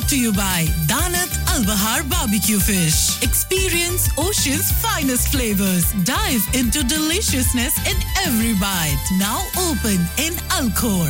to you by Danat Al Bahar Barbecue Fish. Experience Ocean's finest flavors. Dive into deliciousness in every bite. Now open in Alcor.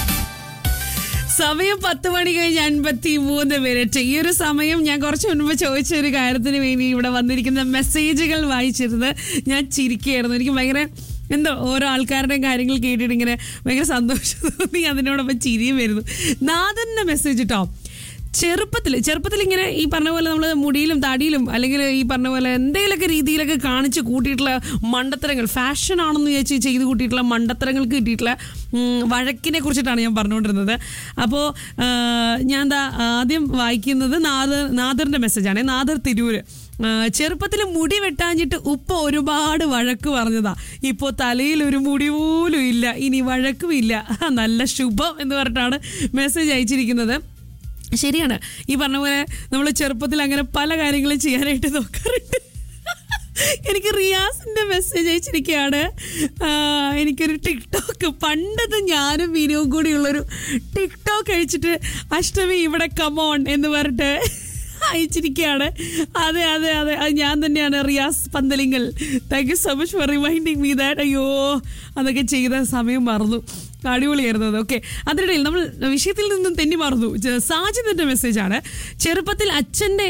സമയം പത്ത് മണി കഴിഞ്ഞ് അൻപത്തി മൂന്ന് minute ഈ ഒരു സമയം ഞാൻ കുറച്ച് മുൻപ് ചോദിച്ച ഒരു കാര്യത്തിന് വേണ്ടി ഇവിടെ വന്നിരിക്കുന്ന മെസ്സേജുകൾ വായിച്ചിരുന്ന് ഞാൻ ചിരിക്കുകയായിരുന്നു എനിക്ക് ഭയങ്കര എന്തോ ഓരോ ആൾക്കാരുടെ കാര്യങ്ങൾ കേട്ടിട്ട് ഇങ്ങനെ ഭയങ്കര സന്തോഷം തോന്നി അതിനോടൊപ്പം ചിരിയും വരുന്നു നാഥന്റെ മെസ്സേജ് കേട്ടോ ചെറുപ്പത്തിൽ ചെറുപ്പത്തിൽ ഇങ്ങനെ ഈ പറഞ്ഞ പോലെ നമ്മൾ മുടിയിലും താടിയിലും അല്ലെങ്കിൽ ഈ പറഞ്ഞ പോലെ എന്തെങ്കിലുമൊക്കെ രീതിയിലൊക്കെ കാണിച്ച് കൂട്ടിയിട്ടുള്ള മണ്ടത്തരങ്ങൾ ഫാഷൻ ആണെന്ന് വിചാരിച്ച് ചെയ്ത് കൂട്ടിയിട്ടുള്ള മണ്ടത്തരങ്ങൾക്ക് കിട്ടിയിട്ടുള്ള ഉം, വഴക്കിനെ കുറിച്ചിട്ടാണ് ഞാൻ പറഞ്ഞുകൊണ്ടിരുന്നത് അപ്പോൾ ഞാൻ എന്താ ആദ്യം വായിക്കുന്നത് നാദർ നാദറിൻ്റെ മെസ്സേജാണ് നാദർ തിരൂര് ചെറുപ്പത്തിൽ മുടി വെട്ടാഞ്ഞിട്ട് ഉപ്പ ഒരുപാട് വഴക്ക് പറഞ്ഞതാ ഇപ്പോൾ തലയിൽ ഒരു മുടി പോലും ഇല്ല ഇനി വഴക്കും ഇല്ല നല്ല ശുഭം എന്ന് പറഞ്ഞിട്ടാണ് മെസ്സേജ് അയച്ചിരിക്കുന്നത് ശരിയാണ് ഈ പറഞ്ഞ പോലെ നമ്മൾ ചെറുപ്പത്തിൽ അങ്ങനെ പല കാര്യങ്ങളും ചെയ്യാനായിട്ട് നോക്കാറുണ്ട് എനിക്ക് റിയാസിന്റെ മെസ്സേജ് അയച്ചിരിക്കുകയാണ് ആ, എനിക്കൊരു ടിക്ടോക്ക് പണ്ടത് ഞാനും വിനിയും കൂടിയുള്ളൊരു ടിക്ടോക്ക് അയച്ചിട്ട് അഷ്ടമി ഇവിടെ കമോൺ എന്ന് പറഞ്ഞിട്ട് അയച്ചിരിക്കുകയാണ് അതെ അതെ അതെ അത് ഞാൻ തന്നെയാണ് Riyas Panthalingal thank you so much for reminding me that അയ്യോ അതൊക്കെ ചെയ്ത സമയം മറന്നു അടിപൊളിയായിരുന്നു അത് ഓക്കെ അതിനിടയിൽ നമ്മൾ വിഷയത്തിൽ നിന്നും തെന്നി മറന്നു ജ- സാജിദിന്റെ മെസ്സേജാണ് ചെറുപ്പത്തിൽ അച്ഛൻ്റെ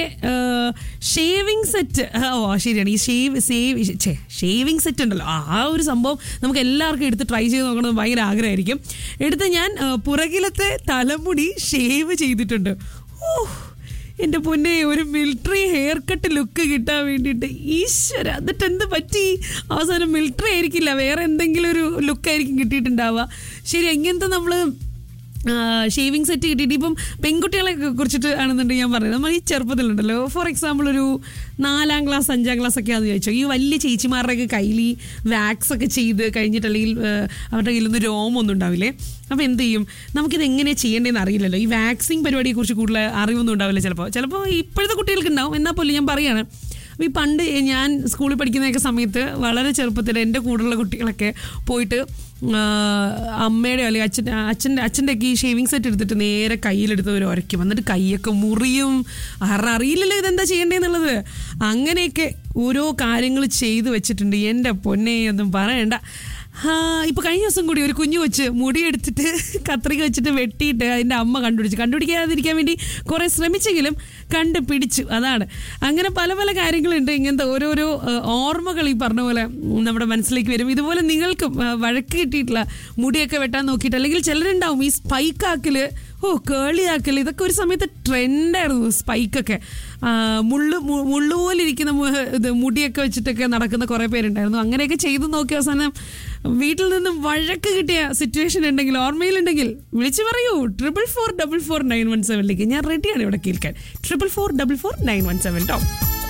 ഷേവിംഗ് സെറ്റ് ഓ ശരിയാണ് ഈ ഷേവ് സേവ് ഷേവിംഗ് സെറ്റ് ഉണ്ടല്ലോ ആ ആ ഒരു സംഭവം നമുക്ക് എല്ലാവർക്കും എടുത്ത് ട്രൈ ചെയ്ത് നോക്കണമെന്ന് ഭയങ്കര ആഗ്രഹമായിരിക്കും എടുത്ത് ഞാൻ ആ, പുറകിലത്തെ തലമുടി ഷേവ് ചെയ്തിട്ടുണ്ട് ഓ എൻ്റെ പൊന്നെ ഒരു മിലിറ്ററി ഹെയർ കട്ട് ലുക്ക് കിട്ടാൻ വേണ്ടിയിട്ട് ഈശ്വര എന്നിട്ട് എന്ത് പറ്റി അവസാനം മിലിറ്ററി ആയിരിക്കില്ല വേറെ എന്തെങ്കിലും ഒരു ലുക്കായിരിക്കും കിട്ടിയിട്ടുണ്ടാവുക ശരി എങ്ങനത്തെ നമ്മൾ ഷേവിങ് സെറ്റ് കിട്ടിയിട്ട് ഇപ്പം പെൺകുട്ടികളെ കുറിച്ചിട്ട് ആണെന്നുണ്ടെങ്കിൽ ഞാൻ പറഞ്ഞത് നമ്മൾ ഈ ചെറുപ്പത്തിലുണ്ടല്ലോ ഫോർ എക്സാമ്പിൾ ഒരു നാലാം ക്ലാസ് അഞ്ചാം ക്ലാസ് ഒക്കെ ആണെന്ന് ചോദിച്ചോ ഈ വലിയ ചേച്ചിമാരുടെയൊക്കെ കയ്യിൽ ഈ വാക്സ് ഒക്കെ ചെയ്ത് കഴിഞ്ഞിട്ട് അല്ലെങ്കിൽ ഏഹ്, അവരുടെ കയ്യിലൊന്നും രോമൊന്നും ഉണ്ടാവില്ലേ അപ്പോൾ എന്ത് ചെയ്യും നമുക്കിത് എങ്ങനെ ചെയ്യേണ്ടതെന്ന് അറിയില്ലല്ലോ ഈ വാക്സിങ് പരിപാടിയെക്കുറിച്ച് കൂടുതൽ അറിവൊന്നും ഉണ്ടാവില്ല ചിലപ്പോൾ ചിലപ്പോൾ ഇപ്പോഴത്തെ കുട്ടികൾക്ക് ഉണ്ടാവും എന്നാൽ പോലും ഞാൻ പറയാണ് അപ്പോൾ ഈ പണ്ട് ഞാൻ സ്കൂളിൽ പഠിക്കുന്നതൊക്കെ സമയത്ത് വളരെ ചെറുപ്പത്തിൽ എൻ്റെ കൂടെയുള്ള കുട്ടികളൊക്കെ പോയിട്ട് ആ, അമ്മയുടെ അല്ലെങ്കിൽ അച്ഛൻ അച്ഛൻ്റെ അച്ഛൻ്റെ ഒക്കെ ഈ ഷേവിങ് സെറ്റ് എടുത്തിട്ട് നേരെ കയ്യിലെടുത്ത് ഒരു ഉരയ്ക്കും എന്നിട്ട് കൈയൊക്കെ മുറിയും ആരുടെ അറിയില്ലല്ലോ ഇതെന്താ ചെയ്യേണ്ടതെന്നുള്ളത് അങ്ങനെയൊക്കെ ഓരോ കാര്യങ്ങൾ ചെയ്തു വെച്ചിട്ടുണ്ട് എൻ്റെ പൊന്നെ ഒന്നും പറയണ്ട ആ, ഇപ്പൊ കഴിഞ്ഞ ദിവസം കൂടി ഒരു കുഞ്ഞു വെച്ച് മുടിയെടുത്തിട്ട് കത്രിക വെച്ചിട്ട് വെട്ടിയിട്ട് അതിന്റെ അമ്മ കണ്ടുപിടിച്ചു കണ്ടുപിടിക്കാതിരിക്കാൻ വേണ്ടി കുറെ ശ്രമിച്ചെങ്കിലും കണ്ടുപിടിച്ചു അതാണ് അങ്ങനെ പല പല കാര്യങ്ങളുണ്ട് ഇങ്ങനത്തെ ഓരോരോ ആ, ഓർമ്മകൾ ഈ പറഞ്ഞ പോലെ ഉം, നമ്മുടെ മനസ്സിലേക്ക് വരും ഇതുപോലെ നിങ്ങൾക്കും ആ, വഴക്ക് കിട്ടിയിട്ടുള്ള മുടിയൊക്കെ വെട്ടാൻ നോക്കിയിട്ട് അല്ലെങ്കിൽ ചിലരുണ്ടാവും ഈ സ്പൈക്കാക്കല് ഓ കേളിയാക്കൽ ഇതൊക്കെ ഒരു സമയത്ത് ട്രെൻഡായിരുന്നു സ്പൈക്കൊക്കെ ആ, മുള്ളു മു- മുള്ളു പോലെ ഇരിക്കുന്ന മു- ഇത് മുടിയൊക്കെ വെച്ചിട്ടൊക്കെ നടക്കുന്ന കുറേ പേരുണ്ടായിരുന്നു അങ്ങനെയൊക്കെ ചെയ്തു നോക്കിയ അവസാനം വീട്ടിൽ നിന്നും വഴക്ക് കിട്ടിയ സിറ്റുവേഷൻ ഉണ്ടെങ്കിൽ ഓർമ്മയിലുണ്ടെങ്കിൽ വിളിച്ചു പറയൂ triple four double four nine one സെവനിലേക്ക് ഞാൻ റെഡിയാണ് ഇവിടെ കേൾക്കാൻ triple four double four nine one seven കേട്ടോ